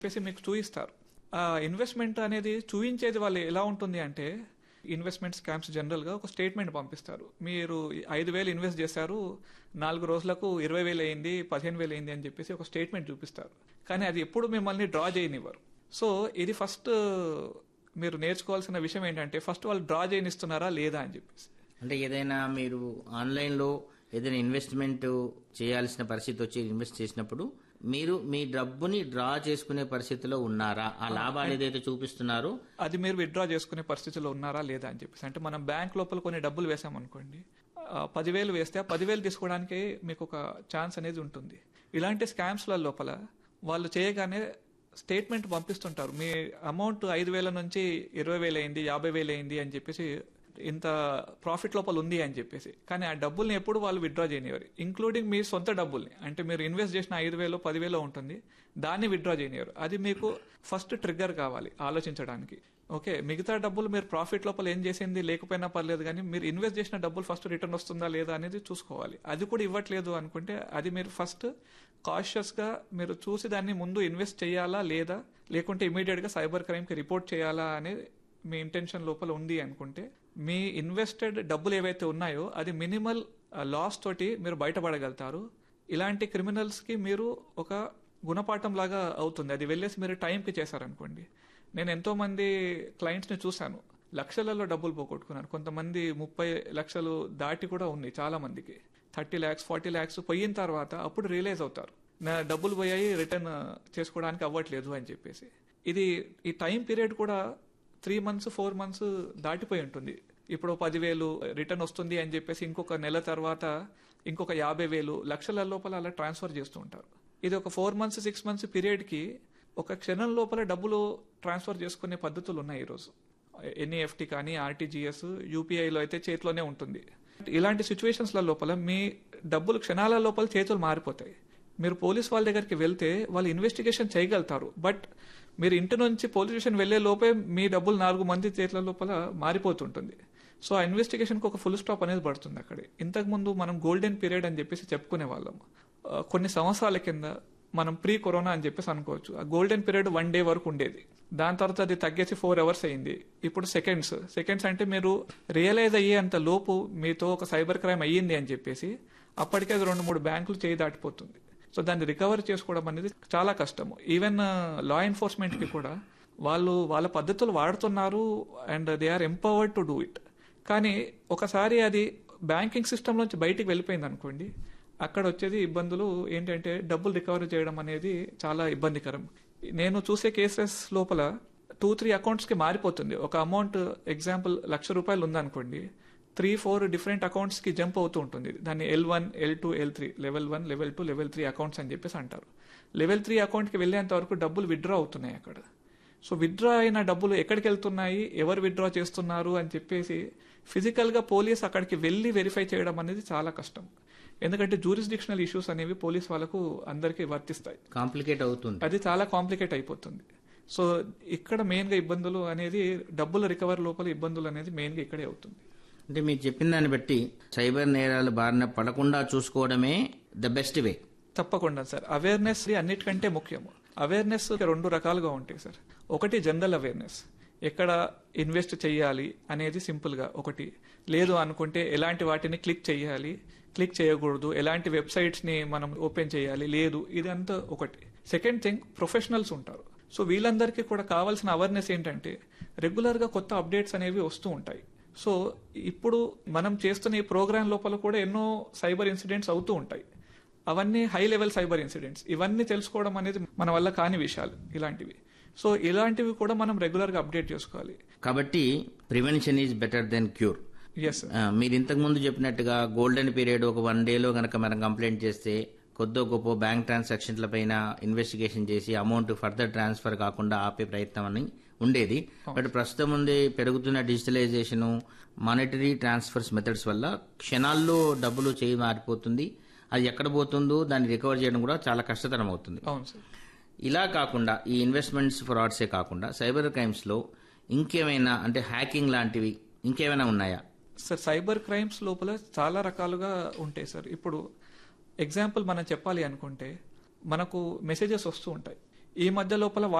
చెప్పేసి మీకు చూయిస్తారు ఆ ఇన్వెస్ట్మెంట్ అనేది చూయించేది వాళ్ళు ఎలా ఉంటుంది అంటే ఇన్వెస్ట్మెంట్ స్కామ్స్ జనరల్గా ఒక స్టేట్మెంట్ పంపిస్తారు మీరు ఐదు వేలు ఇన్వెస్ట్ చేశారు నాలుగు రోజులకు ఇరవై వేలు అయింది పదిహేను వేలు అయింది అని చెప్పేసి ఒక స్టేట్మెంట్ చూపిస్తారు కానీ అది ఎప్పుడు మిమ్మల్ని డ్రా చేయనివ్వరు సో ఇది ఫస్ట్ మీరు నేర్చుకోవాల్సిన విషయం ఏంటంటే ఫస్ట్ వాళ్ళు డ్రా చేయనిస్తున్నారా లేదా అని చెప్పేసి అంటే ఏదైనా మీరు ఆన్లైన్లో ఏదైనా ఇన్వెస్ట్మెంట్ చేయాల్సిన పరిస్థితి వచ్చి ఇన్వెస్ట్ చేసినప్పుడు మీరు మీ డబ్బుని డ్రా చేసుకునే పరిస్థితిలో ఉన్నారా ఆ లాభాలు ఏదైతే చూపిస్తున్నారో అది మీరు విత్డ్రా చేసుకునే పరిస్థితిలో ఉన్నారా లేదా అని చెప్పేసి అంటే మనం బ్యాంక్ లోపల కొన్ని డబ్బులు వేసామనుకోండి ఆ, పదివేలు వేస్తే ఆ పదివేలు తీసుకోవడానికి మీకు ఒక ఛాన్స్ అనేది ఉంటుంది ఇలాంటి స్కామ్స్ల లోపల వాళ్ళు చేయగానే స్టేట్మెంట్ పంపిస్తుంటారు మీ అమౌంట్ ఐదు వేల నుంచి ఇరవై వేలు అయింది యాభై వేలు అయింది అని చెప్పేసి ఇంత ప్రాఫిట్ లోపల ఉంది అని చెప్పేసి కానీ ఆ డబ్బుల్ని ఎప్పుడు వాళ్ళు విత్డ్రా చేయనివారు ఇంక్లూడింగ్ మీ సొంత డబ్బుల్ని అంటే మీరు ఇన్వెస్ట్ చేసిన ఐదు వేలు పదివేలు ఉంటుంది దాన్ని విత్డ్రా చేయనివారు అది మీకు ఫస్ట్ ట్రిగ్గర్ కావాలి ఆలోచించడానికి ఓకే మిగతా డబ్బులు మీరు ప్రాఫిట్ లోపల ఏం చేసింది లేకపోయినా పర్లేదు కానీ మీరు ఇన్వెస్ట్ చేసిన డబ్బులు ఫస్ట్ రిటర్న్ వస్తుందా లేదా అనేది చూసుకోవాలి అది కూడా ఇవ్వట్లేదు అనుకుంటే అది మీరు ఫస్ట్ కాషియస్ గా మీరు చూసి దాన్ని ముందు ఇన్వెస్ట్ చేయాలా లేదా లేకుంటే ఇమీడియట్ గా సైబర్ క్రైమ్ కి రిపోర్ట్ చేయాలా అనేది మీ ఇంటెన్షన్ లోపల ఉంది అనుకుంటే మీ ఇన్వెస్టెడ్ డబ్బులు ఏవైతే ఉన్నాయో అది మినిమల్ లాస్ తోటి మీరు బయటపడగలుగుతారు ఇలాంటి క్రిమినల్స్ కి మీరు ఒక గుణపాఠం లాగా అవుతుంది అది వెళ్ళేసి మీరు టైంకి చేశారనుకోండి నేను ఎంతో మంది క్లయింట్స్ ని చూశాను లక్షలలో డబ్బులు పోగొట్టుకున్నాను కొంతమంది ముప్పై లక్షలు దాటి కూడా ఉంది చాలా మందికి థర్టీ ల్యాక్స్ ఫార్టీ ల్యాక్స్ పోయిన తర్వాత అప్పుడు రియలైజ్ అవుతారు నా డబ్బులు పోయాయి రిటర్న్ చేసుకోవడానికి అవ్వట్లేదు అని చెప్పేసి ఇది ఈ టైం పీరియడ్ కూడా త్రీ మంత్స్ ఫోర్ మంత్స్ దాటిపోయి ఉంటుంది ఇప్పుడు పదివేలు రిటర్న్ వస్తుంది అని చెప్పేసి ఇంకొక నెల తర్వాత ఇంకొక యాభై వేలు లక్షల లోపల అలా ట్రాన్స్ఫర్ చేస్తూ ఉంటారు ఇది ఒక four months six months period కి ఒక క్షణం లోపల డబ్బులు ట్రాన్స్ఫర్ చేసుకునే పద్ధతులు ఉన్నాయి ఈరోజు ఎన్ఈఎఫ్టీ కానీ ఆర్టీజీఎస్ యూపీఐలో అయితే చేతిలోనే ఉంటుంది ఇలాంటి సిచ్యువేషన్స్ లోపల మీ డబ్బులు క్షణాల లోపల చేతులు మారిపోతాయి మీరు పోలీస్ వాళ్ళ దగ్గరికి వెళ్తే వాళ్ళు ఇన్వెస్టిగేషన్ చేయగలుగుతారు బట్ మీరు ఇంటి నుంచి పోలీస్ స్టేషన్ వెళ్లే లోపే మీ డబ్బులు నాలుగు మంది చేతుల లోపల మారిపోతుంటుంది సో ఆ ఇన్వెస్టిగేషన్కి ఒక ఫుల్ స్టాప్ అనేది పడుతుంది అక్కడే ఇంతకు ముందు మనం గోల్డెన్ పీరియడ్ అని చెప్పేసి చెప్పుకునే వాళ్ళం ఆ, కొన్ని సంవత్సరాల కింద మనం ప్రీ కరోనా అని చెప్పేసి అనుకోవచ్చు ఆ గోల్డెన్ పీరియడ్ వన్ డే వరకు ఉండేది దాని తర్వాత అది తగ్గేసి ఫోర్ అవర్స్ అయింది ఇప్పుడు సెకండ్స్ సెకండ్స్ అంటే మీరు రియలైజ్ అయ్యేంత లోపు మీతో ఒక సైబర్ క్రైమ్ అయ్యింది అని చెప్పేసి అప్పటికే అది రెండు మూడు బ్యాంకులు చేయి దాటిపోతుంది సో దాన్ని రికవర్ చేసుకోవడం అనేది చాలా కష్టము ఈవెన్ లా ఎన్ఫోర్స్మెంట్ కి కూడా వాళ్ళు వాళ్ళ పద్ధతులు వాడుతున్నారు and they are empowered to do it కానీ ఒకసారి అది బ్యాంకింగ్ సిస్టమ్ నుంచి బయటికి వెళ్ళిపోయింది అనుకోండి అక్కడ వచ్చేది ఇబ్బందులు ఏంటంటే డబ్బులు రికవర్ చేయడం అనేది చాలా ఇబ్బందికరం నేను చూసే కేసెస్ లోపల టూ త్రీ అకౌంట్స్ కి మారిపోతుంది ఒక అమౌంట్ ఎగ్జాంపుల్ లక్ష రూపాయలు ఉందనుకోండి త్రీ ఫోర్ డిఫరెంట్ అకౌంట్స్ కి జంప్ అవుతూ ఉంటుంది దాన్ని L one L two L three level one level two level three accounts అని చెప్పేసి అంటారు లెవెల్ త్రీ అకౌంట్ కి వెళ్ళేంత వరకు డబ్బులు విత్డ్రా అవుతున్నాయి అక్కడ సో విత్డ్రా అయిన డబ్బులు ఎక్కడికి వెళ్తున్నాయి ఎవరు విత్డ్రా చేస్తున్నారు అని చెప్పేసి ఫిజికల్ గా పోలీస్ అక్కడికి వెళ్ళి వెరిఫై చేయడం అనేది చాలా కష్టం ఎందుకంటే జూరిస్డిక్షనల్ ఇష్యూస్ అనేవి పోలీస్ వాళ్ళకు అందరికీ వర్తిస్తాయి కాంప్లికేట్ అవుతుంది అది చాలా కాంప్లికేట్ అయిపోతుంది సో ఇక్కడ మెయిన్ గా ఇబ్బందులు అనేది డబ్బుల రికవర్ లోపల ఇబ్బందులు అనేది మెయిన్ గా ఇక్కడే అవుతుంది అంటే మీరు చెప్పిన దాన్ని బట్టి సైబర్ నేరాలు బారిన పడకుండా చూసుకోవడమే ద బెస్ట్ వే తప్పకుండా సార్ అవేర్నెస్ అన్నిటికంటే ముఖ్యం అవేర్నెస్ రెండు రకాలుగా ఉంటాయి సార్ ఒకటి జనరల్ అవేర్నెస్ ఎక్కడ ఇన్వెస్ట్ చేయాలి అనేది సింపుల్ గా ఒకటి లేదు అనుకుంటే ఎలాంటి వాటిని క్లిక్ చేయాలి క్లిక్ చేయకూడదు ఎలాంటి వెబ్సైట్స్ ని మనం ఓపెన్ చేయాలి లేదు ఇదంతా ఒకటి సెకండ్ థింగ్ ప్రొఫెషనల్స్ ఉంటారు సో వీళ్ళందరికీ కూడా కావాల్సిన అవేర్నెస్ ఏంటంటే రెగ్యులర్ గా కొత్త అప్డేట్స్ అనేవి వస్తూ ఉంటాయి సో ఇప్పుడు మనం చేస్తున్న ఈ ప్రోగ్రామ్ లోపల కూడా ఎన్నో సైబర్ ఇన్సిడెంట్స్ అవుతూ ఉంటాయి అవన్నీ హై లెవెల్ సైబర్ ఇన్సిడెంట్స్ ఇవన్నీ తెలుసుకోవడం అనేది మన వల్ల కాని విషయాలు ఇలాంటివి సో ఇలాంటివి కూడా మనం రెగ్యులర్ గా అప్డేట్ చేసుకోవాలి కాబట్టి prevention is better than cure ఎస్ మీరు ఇంతకు ముందు చెప్పినట్టుగా గోల్డెన్ పీరియడ్ ఒక వన్ డేలో గనక మనం కంప్లైంట్ చేస్తే కొద్దో గొప్ప బ్యాంక్ ట్రాన్సాక్షన్ల పైన ఇన్వెస్టిగేషన్ చేసి అమౌంట్ ఫర్దర్ ట్రాన్స్ఫర్ కాకుండా ఆపే ప్రయత్నం అని ఉండేది బట్ ప్రస్తుతం ఉండే పెరుగుతున్న డిజిటలైజేషన్ మానిటరీ ట్రాన్స్ఫర్స్ మెథడ్స్ వల్ల క్షణాల్లో డబ్బులు చేయి మారిపోతుంది అది ఎక్కడ పోతుందో దాన్ని రికవర్ చేయడం కూడా చాలా కష్టతరం అవుతుంది అవును సార్ ఇలా కాకుండా ఈ ఇన్వెస్ట్మెంట్స్ ఫ్రాడ్సే కాకుండా సైబర్ క్రైమ్స్ లో ఇంకేమైనా అంటే హ్యాకింగ్ లాంటివి ఇంకేమైనా ఉన్నాయా సార్ సైబర్ క్రైమ్స్ లోపల చాలా రకాలుగా ఉంటాయి సార్ ఇప్పుడు ఎగ్జాంపుల్ మనం చెప్పాలి అనుకుంటే మనకు మెసేజెస్ వస్తూ ఉంటాయి ఈ మధ్య లోపల